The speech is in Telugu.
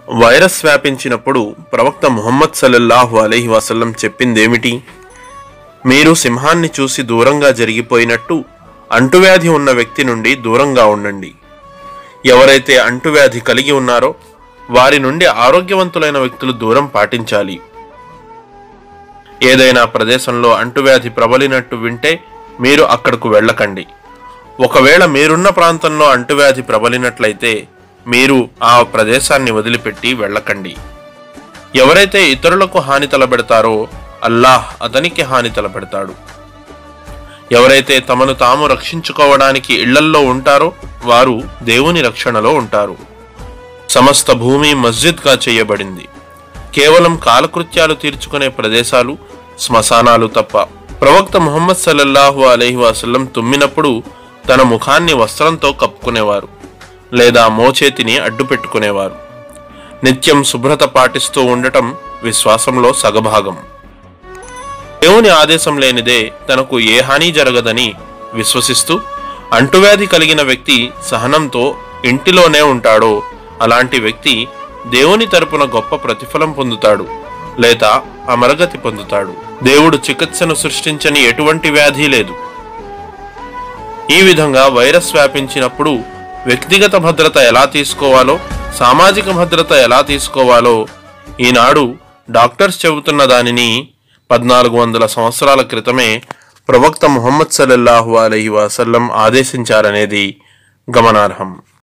వైరస్ వ్యాపించినప్పుడు ప్రవక్త ముహమ్మద్ సల్లల్లాహు అలైహి వసల్లం చెప్పిందేమిటి మీరు సింహాన్ని చూసి దూరంగా జరిగిపోయినట్టు అంటువ్యాధి ఉన్న వ్యక్తి నుండి దూరంగా ఉండండి ఎవరైతే అంటువ్యాధి కలిగి ఉన్నారో వారి నుండి ఆరోగ్యవంతులైన వ్యక్తులు దూరం పాటించాలి ఏదైనా ప్రదేశంలో అంటువ్యాధి ప్రబలినట్టు వింటే మీరు అక్కడకు వెళ్ళకండి ఒకవేళ మీరున్న ప్రాంతంలో అంటువ్యాధి ప్రబలినట్లయితే మీరు ఆ ప్రదేశాన్ని వదిలిపెట్టి వెళ్ళకండి ఎవరైతే ఇతరులకు హాని తలబెడతారో అల్లాహ్ అతనికి హాని తలపెడతాడు ఎవరైతే తమను తాము రక్షించుకోవడానికి ఇళ్లల్లో ఉంటారో వారు దేవుని రక్షణలో ఉంటారు సమస్త భూమి మస్జిద్గా చేయబడింది కేవలం కాలకృత్యాలు తీర్చుకునే ప్రదేశాలు శ్మశానాలు తప్ప ప్రవక్త ముహమ్మద్ సల్లల్లాహు అలైహి వసల్లం తుమ్మినప్పుడు తన ముఖాన్ని వస్త్రంతో కప్పుకునేవారు లేదా మోచేతిని అడ్డుపెట్టుకునేవారు నిత్యం శుభ్రత పాటిస్తూ ఉండటం విశ్వాసంలో సగభాగం దేవుని ఆదేశం లేనిదే తనకు ఏ హాని జరగదని విశ్వసిస్తూ అంటువ్యాధి కలిగిన వ్యక్తి సహనంతో ఇంటిలోనే ఉంటాడో అలాంటి వ్యక్తి దేవుని తరపున గొప్ప ప్రతిఫలం పొందుతాడు లేదా అమరగతి పొందుతాడు దేవుడు చికిత్సను సృష్టించని ఎటువంటి వ్యాధి లేదు ఈ విధంగా వైరస్ వ్యాపించినప్పుడు వ్యక్తిగత భద్రత ఎలా తీసుకోవాలో సామాజిక భద్రత ఎలా తీసుకోవాలో ఈనాడు డాక్టర్స్ చెబుతున్న దానిని పద్నాలుగు వందల సంవత్సరాల క్రితమే ప్రవక్త ముహమ్మద్ సల్లల్లాహు అలైహి వసల్లం ఆదేశించారనేది గమనార్హం